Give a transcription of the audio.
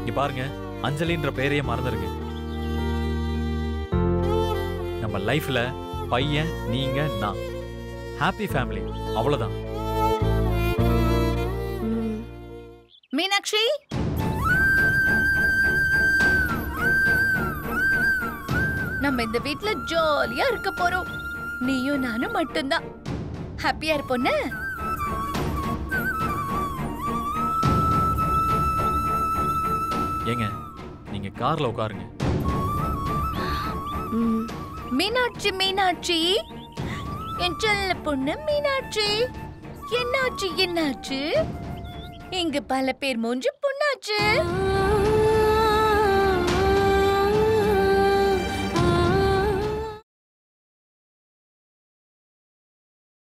இங்க பாருங்க அஞ்சலின்ற பேரையே மறந்துருங்க நம்ம லைஃப்ல பையன் நீங்க நான் ஹாப்பி ஃபேமிலி அவ்வளவுதான் ம், மீனாட்சி நம்ம இந்த வீட்ல ஜாலியா இருக்க போறோம் நீயும் நானும் மட்டும்தான் ஹாப்பியா இருப்போன்னு ஏங்க நீங்க கார்ல உட்காருங்க ம். மீனாட்சி மீனாட்சி என் செல்ல பொண்ணு மீனாட்சி என்னாச்சு என்னாச்சு இங்க பல பேர் மூஞ்சி புண்ணாச்சு